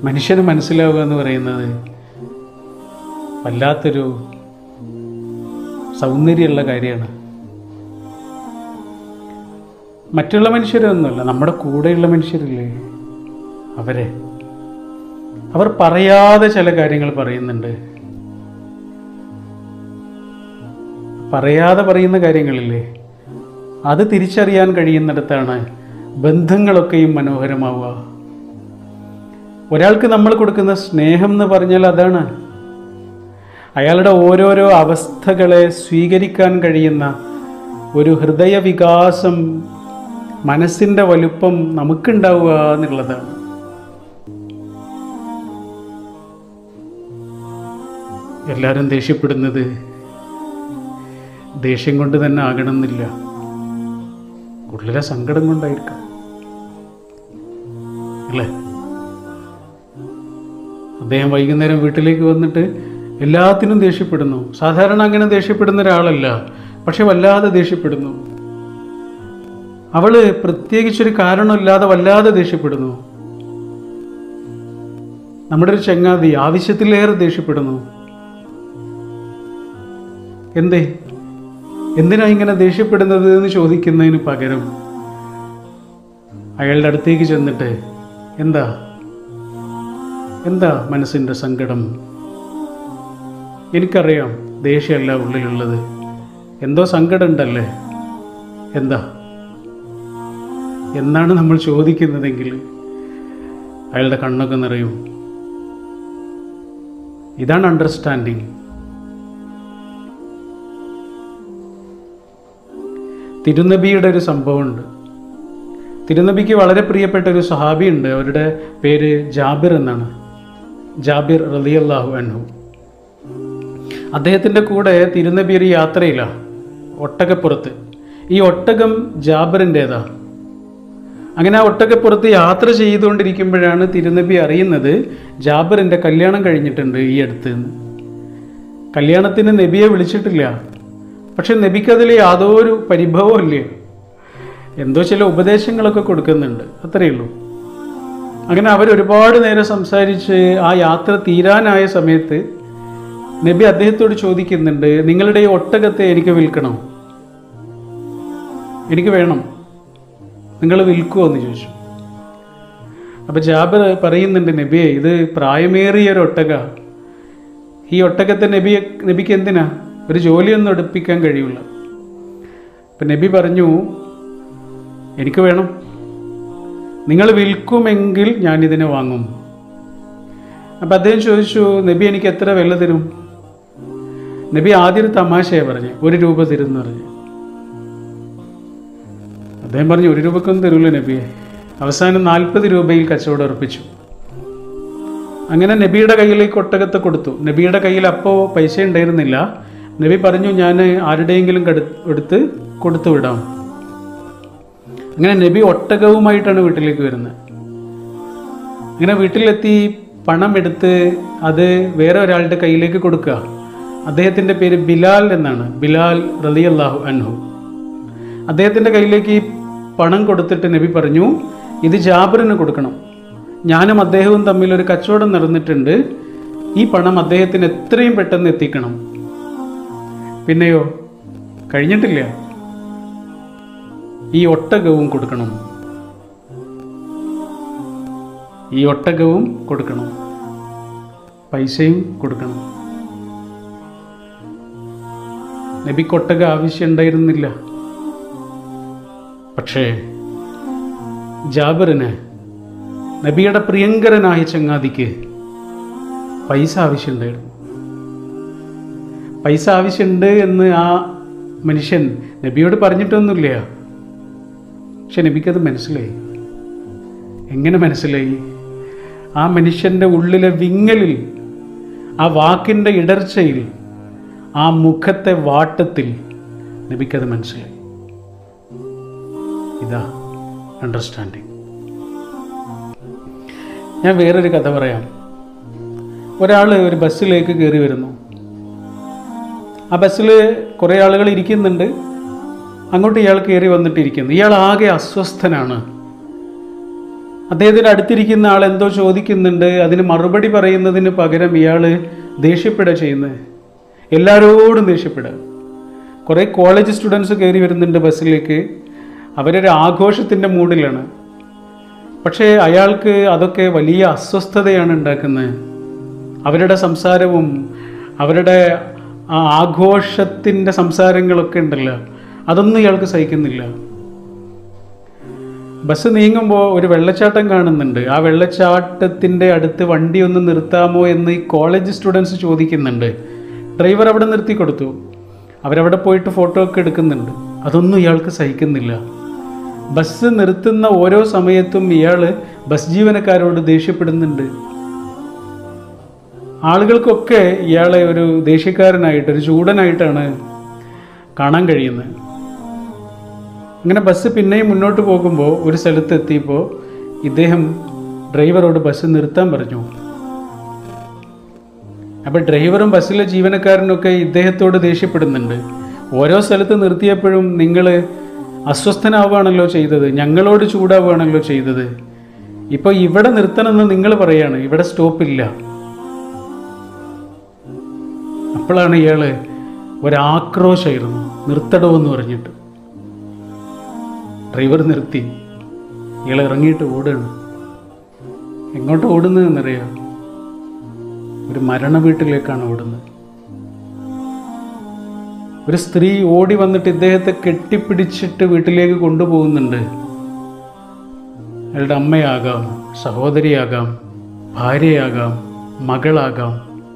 മനുഷ്യന് മനസ്സിലാവുക എന്ന് പറയുന്നത് വല്ലാത്തൊരു സൗന്ദര്യമുള്ള കാര്യമാണ് മറ്റുള്ള മനുഷ്യരൊന്നുമല്ല നമ്മുടെ കൂടെയുള്ള മനുഷ്യരില്ലേ അവരെ അവർ പറയാതെ ചില കാര്യങ്ങൾ പറയുന്നുണ്ട് പറയാതെ പറയുന്ന കാര്യങ്ങളില്ലേ അത് തിരിച്ചറിയാൻ കഴിയുന്നിടത്താണ് ബന്ധങ്ങളൊക്കെയും മനോഹരമാവുക ഒരാൾക്ക് നമ്മൾ കൊടുക്കുന്ന സ്നേഹം എന്ന് പറഞ്ഞാൽ അതാണ് അയാളുടെ ഓരോരോ അവസ്ഥകളെ സ്വീകരിക്കാൻ കഴിയുന്ന ഒരു ഹൃദയവികാസം മനസ്സിൻ്റെ വലുപ്പം നമുക്കുണ്ടാവുക എന്നുള്ളതാണ് എല്ലാവരും ദേഷ്യപ്പെടുന്നത് ദേഷ്യം കൊണ്ട് തന്നെ ആകണമെന്നില്ല ഉള്ളിലെ സങ്കടം കൊണ്ടായിരിക്കാം അല്ലേ അദ്ദേഹം വൈകുന്നേരം വീട്ടിലേക്ക് വന്നിട്ട് എല്ലാത്തിനും ദേഷ്യപ്പെടുന്നു സാധാരണ അങ്ങനെ ദേഷ്യപ്പെടുന്ന ഒരാളല്ല പക്ഷെ വല്ലാതെ ദേഷ്യപ്പെടുന്നു അവള് പ്രത്യേകിച്ചൊരു കാരണമില്ലാതെ വല്ലാതെ ദേഷ്യപ്പെടുന്നു നമ്മുടെ ഒരു ചങ്ങാതി ആവശ്യത്തിലേറെ ദേഷ്യപ്പെടുന്നു എന്തേ എന്തിനാ ഇങ്ങനെ ദേഷ്യപ്പെടുന്നത് എന്ന് ചോദിക്കുന്നതിന് പകരം അയാളുടെ അടുത്തേക്ക് ചെന്നിട്ട് എന്താ എന്താ മനസ്സിൻ്റെ സങ്കടം എനിക്കറിയാം ദേഷ്യമല്ല ഉള്ളിലുള്ളത് എന്തോ സങ്കടം ഉണ്ടല്ലേ എന്താ എന്നാണ് നമ്മൾ ചോദിക്കുന്നതെങ്കിൽ അയാളുടെ കണ്ണൊക്കെ നിറയും ഇതാണ് അണ്ടർസ്റ്റാൻഡിങ് തിരുനബിയുടെ ഒരു സംഭവമുണ്ട് തിരുനബിക്ക് വളരെ പ്രിയപ്പെട്ട ഒരു സഹാബി ഉണ്ട് അവരുടെ പേര് ജാബിർ എന്നാണ് ജാബിർ റലിയല്ലാഹു അൻഹു അദ്ദേഹത്തിൻ്റെ കൂടെ തിരുനബി ഒരു യാത്രയിലാണ് ഒട്ടകപ്പുറത്ത് ഈ ഒട്ടകം ജാബിറിൻ്റേതാ അങ്ങനെ ആ ഒട്ടകപ്പുറത്ത് യാത്ര ചെയ്തുകൊണ്ടിരിക്കുമ്പോഴാണ് തിരുനബി അറിയുന്നത് ജാബിറിൻ്റെ കല്യാണം കഴിഞ്ഞിട്ടുണ്ട് ഈ അടുത്ത് നിന്ന് കല്യാണത്തിന് നബിയെ വിളിച്ചിട്ടില്ല പക്ഷെ നബിക്കതിൽ യാതൊരു പരിഭവവും ഇല്ല എന്തോ ചില ഉപദേശങ്ങളൊക്കെ കൊടുക്കുന്നുണ്ട് അത്രയേ ഉള്ളൂ അങ്ങനെ അവർ ഒരുപാട് നേരം സംസാരിച്ച് ആ യാത്ര തീരാനായ സമയത്ത് നബി അദ്ദേഹത്തോട് ചോദിക്കുന്നുണ്ട് നിങ്ങളുടെ ഈ ഒട്ടകത്തെ എനിക്ക് വിൽക്കണം എനിക്ക് വേണം നിങ്ങൾ വിൽക്കുമോ എന്ന് ചോദിച്ചു അപ്പോൾ ജാബിർ പറയുന്നുണ്ട് നബിയെ ഇത് പ്രായമേറിയ ഒരു ഒട്ടക ഈ ഒട്ടകത്തെ നബിയെ നബിക്ക് എന്തിനാ ഒരു ജോലിയൊന്നും എടുപ്പിക്കാൻ കഴിയില്ല അപ്പം നബി പറഞ്ഞു എനിക്ക് വേണം നിങ്ങൾ വിൽക്കുമെങ്കിൽ ഞാനിതിനെ വാങ്ങും അപ്പം അദ്ദേഹം ചോദിച്ചു നബി എനിക്ക് എത്ര വില തരും നബി ആദ്യം ഒരു തമാശയാണ് പറഞ്ഞു ഒരു രൂപ തരും എന്ന് പറഞ്ഞു അദ്ദേഹം പറഞ്ഞു ഒരു രൂപക്കൊന്നും തരൂല നബിയെ അവസാനം നാൽപ്പത് രൂപയിൽ കച്ചവടം ഉറപ്പിച്ചു അങ്ങനെ നബിയുടെ കയ്യിലേക്ക് ഒട്ടകത്തെ കൊടുത്തു നബിയുടെ കയ്യിൽ അപ്പോൾ പൈസ ഉണ്ടായിരുന്നില്ല നബി പറഞ്ഞു ഞാൻ ആരുടെയെങ്കിലും കടു എടുത്ത് കൊടുത്തു വിടാം അങ്ങനെ നബി ഒട്ടകവുമായിട്ടാണ് വീട്ടിലേക്ക് വരുന്നത് അങ്ങനെ വീട്ടിലെത്തി പണം എടുത്ത് അത് വേറെ ഒരാളുടെ കയ്യിലേക്ക് കൊടുക്കുക അദ്ദേഹത്തിൻ്റെ പേര് ബിലാൽ എന്നാണ് ബിലാൽ റലിയല്ലാഹു അൻഹു അദ്ദേഹത്തിൻ്റെ കയ്യിലേക്ക് ഈ പണം കൊടുത്തിട്ട് നബി പറഞ്ഞു ഇത് ജാബിറിന് കൊടുക്കണം ഞാനും അദ്ദേഹവും തമ്മിൽ ഒരു കച്ചവടം നടന്നിട്ടുണ്ട് ഈ പണം അദ്ദേഹത്തിന് എത്രയും പെട്ടെന്ന് എത്തിക്കണം പിന്നെയോ കഴിഞ്ഞിട്ടില്ല ഈ ഒട്ടകവും കൊടുക്കണം ഈ ഒട്ടകവും കൊടുക്കണം പൈസയും കൊടുക്കണം നബിക്ക് ഒട്ടക ആവശ്യമുണ്ടായിരുന്നില്ല പക്ഷേ ജാബിറിന് നബിയുടെ പ്രിയങ്കരനായ ചങ്ങാതിക്ക് പൈസ ആവശ്യമുണ്ടായിരുന്നു പൈസ ആവശ്യമുണ്ട് എന്ന് ആ മനുഷ്യൻ നബിയോട് പറഞ്ഞിട്ടൊന്നുമില്ല പക്ഷെ നബിക്കത് മനസ്സിലായി എങ്ങനെ മനസ്സിലായി ആ മനുഷ്യൻ്റെ ഉള്ളിലെ വിങ്ങലിൽ ആ വാക്കിൻ്റെ ഇടർച്ചയിൽ ആ മുഖത്തെ വാട്ടത്തിൽ നബിക്കത് മനസ്സിലായി ഇതാ അണ്ടർസ്റ്റാൻഡിങ് ഞാൻ വേറൊരു കഥ പറയാം ഒരാൾ ഒരു ബസ്സിലേക്ക് കയറി വരുന്നു ആ ബസ്സിൽ കുറേ ആളുകൾ ഇരിക്കുന്നുണ്ട് അങ്ങോട്ട് ഇയാൾ കയറി വന്നിട്ടിരിക്കുന്നു ഇയാൾ ആകെ അസ്വസ്ഥനാണ് അദ്ദേഹത്തിന് അടുത്തിരിക്കുന്ന ആൾ എന്തോ ചോദിക്കുന്നുണ്ട് അതിന് മറുപടി പറയുന്നതിന് പകരം ഇയാൾ ദേഷ്യപ്പെടുക ചെയ്യുന്നത് എല്ലാവരോടും ദേഷ്യപ്പെടുക കുറേ കോളേജ് സ്റ്റുഡൻസ് കയറി വരുന്നുണ്ട് ബസ്സിലേക്ക് അവരൊരു ആഘോഷത്തിൻ്റെ മൂഡിലാണ് പക്ഷേ അയാൾക്ക് അതൊക്കെ വലിയ അസ്വസ്ഥതയാണ് ഉണ്ടാക്കുന്നത് അവരുടെ സംസാരവും അവരുടെ ആ ആഘോഷത്തിൻ്റെ സംസാരങ്ങളൊക്കെ ഉണ്ടല്ലോ അതൊന്നും ഇയാൾക്ക് സഹിക്കുന്നില്ല ബസ് നീങ്ങുമ്പോൾ ഒരു വെള്ളച്ചാട്ടം കാണുന്നുണ്ട് ആ വെള്ളച്ചാട്ടത്തിൻ്റെ അടുത്ത് വണ്ടി ഒന്ന് നിർത്താമോ എന്ന് ഈ കോളേജ് സ്റ്റുഡൻസ് ചോദിക്കുന്നുണ്ട് ഡ്രൈവർ അവിടെ നിർത്തി കൊടുത്തു അവരവിടെ പോയിട്ട് ഫോട്ടോ ഒക്കെ എടുക്കുന്നുണ്ട് അതൊന്നും ഇയാൾക്ക് സഹിക്കുന്നില്ല ബസ് നിർത്തുന്ന ഓരോ സമയത്തും ഇയാൾ ബസ് ജീവനക്കാരോട് ദേഷ്യപ്പെടുന്നുണ്ട് ആളുകൾക്കൊക്കെ ഇയാളെ ഒരു ദേഷ്യക്കാരനായിട്ട് ഒരു ചൂടനായിട്ടാണ് കാണാൻ കഴിയുന്നത് അങ്ങനെ ബസ് പിന്നെയും മുന്നോട്ട് പോകുമ്പോൾ ഒരു സ്ഥലത്ത് എത്തിയപ്പോൾ ഇദ്ദേഹം ഡ്രൈവറോട് ബസ് നിർത്താൻ പറഞ്ഞു അപ്പോൾ ഡ്രൈവറും ബസ്സിലെ ജീവനക്കാരനൊക്കെ ഇദ്ദേഹത്തോട് ദേഷ്യപ്പെടുന്നുണ്ട് ഓരോ സ്ഥലത്ത് നിർത്തിയപ്പോഴും നിങ്ങൾ അസ്വസ്ഥനാവുകയാണല്ലോ ചെയ്തത് ഞങ്ങളോട് ചൂടാവുകയാണല്ലോ ചെയ്തത് ഇപ്പോൾ ഇവിടെ നിർത്തണമെന്ന് നിങ്ങൾ പറയാണ് ഇവിടെ സ്റ്റോപ്പില്ല അപ്പോഴാണ് ഇയാൾ ഒരാക്രോശമായിരുന്നു നിർത്തടോ എന്ന് പറഞ്ഞിട്ട് ഡ്രൈവർ നിർത്തി ഇയാൾ ഇറങ്ങിയിട്ട് ഓടുകയാണ് എങ്ങോട്ട് ഓടുന്നതെന്നറിയാം ഒരു മരണ വീട്ടിലേക്കാണ് ഓടുന്നത് ഒരു സ്ത്രീ ഓടി വന്നിട്ട് ഇദ്ദേഹത്തെ കെട്ടിപ്പിടിച്ചിട്ട് വീട്ടിലേക്ക് കൊണ്ടുപോകുന്നുണ്ട് അയാളുടെ അമ്മയാകാം സഹോദരിയാകാം ഭാര്യയാകാം മകളാകാം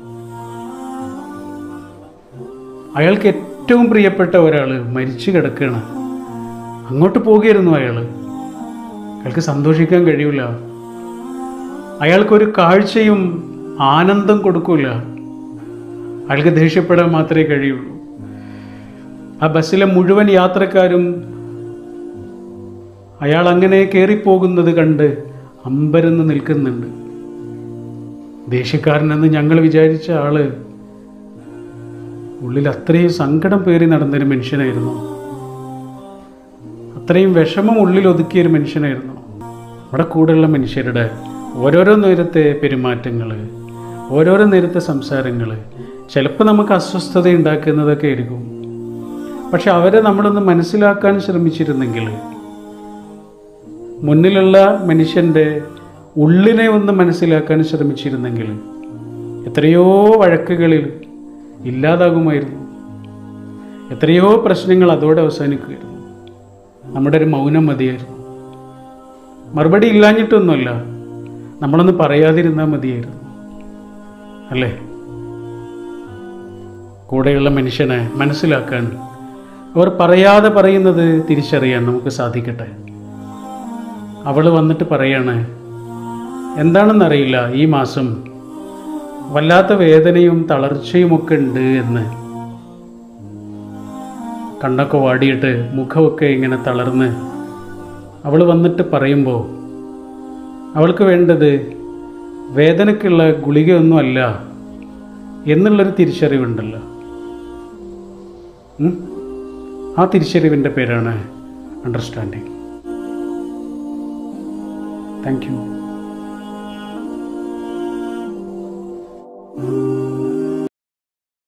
അയാൾക്ക് ഏറ്റവും പ്രിയപ്പെട്ട ഒരാൾ മരിച്ചു കിടക്കുകയാണ് അങ്ങോട്ട് പോകുകയായിരുന്നു അയാൾ അയാൾക്ക് സന്തോഷിക്കാൻ കഴിയില്ല അയാൾക്കൊരു കാഴ്ചയും ആനന്ദം കൊടുക്കൂല അയാൾക്ക് ദേഷ്യപ്പെടാൻ മാത്രമേ കഴിയുള്ളൂ ആ ബസ്സിലെ മുഴുവൻ യാത്രക്കാരും അയാൾ അങ്ങനെ കയറിപ്പോകുന്നത് കണ്ട് അമ്പരന്ന് നിൽക്കുന്നുണ്ട് ദേഷ്യക്കാരനെന്ന് ഞങ്ങൾ വിചാരിച്ച ആള് ഉള്ളിൽ അത്രയും സങ്കടം പേറി നടന്നൊരു മനുഷ്യനായിരുന്നു അത്രയും വിഷമം ഉള്ളിൽ ഒതുക്കിയൊരു മനുഷ്യനായിരുന്നു നമ്മുടെ കൂടെയുള്ള മനുഷ്യരുടെ ഓരോരോ നേരത്തെ പെരുമാറ്റങ്ങൾ ഓരോരോ നേരത്തെ സംസാരങ്ങൾ ചിലപ്പോൾ നമുക്ക് അസ്വസ്ഥത ഉണ്ടാക്കുന്നതൊക്കെ ആയിരിക്കും പക്ഷെ അവരെ നമ്മളൊന്ന് മനസ്സിലാക്കാൻ ശ്രമിച്ചിരുന്നെങ്കിൽ മുന്നിലുള്ള മനുഷ്യൻ്റെ ഉള്ളിനെ ഒന്ന് മനസ്സിലാക്കാൻ ശ്രമിച്ചിരുന്നെങ്കിൽ എത്രയോ വഴക്കുകളിൽ ഇല്ലാതാകുമായിരുന്നു എത്രയോ പ്രശ്നങ്ങൾ അതോടെ അവസാനിക്കുമായിരുന്നു നമ്മുടെ ഒരു മൗനം മതിയായിരുന്നു മറുപടി ഇല്ലാഞ്ഞിട്ടൊന്നുമല്ല നമ്മളൊന്ന് പറയാതിരുന്നാൽ മതിയായിരുന്നു അല്ലേ കൂടെയുള്ള മനുഷ്യനെ മനസ്സിലാക്കാൻ അവർ പറയാതെ പറയുന്നത് തിരിച്ചറിയാൻ നമുക്ക് സാധിക്കട്ടെ അവൾ വന്നിട്ട് പറയാണ് എന്താണെന്നറിയില്ല ഈ മാസം വല്ലാത്ത വേദനയും തളർച്ചയുമൊക്കെ ഉണ്ട് എന്ന് കണ്ണൊക്കെ വാടിയിട്ട് മുഖമൊക്കെ ഇങ്ങനെ തളർന്ന് അവൾ വന്നിട്ട് പറയുമ്പോൾ അവൾക്ക് വേണ്ടത് വേദനയ്ക്കുള്ള ഗുളികയൊന്നുമല്ല എന്നുള്ളൊരു തിരിച്ചറിവുണ്ടല്ലോ ഉം? ആ തിരിച്ചറിവിൻ്റെ പേരാണ് അണ്ടർസ്റ്റാൻഡിങ് താങ്ക് യു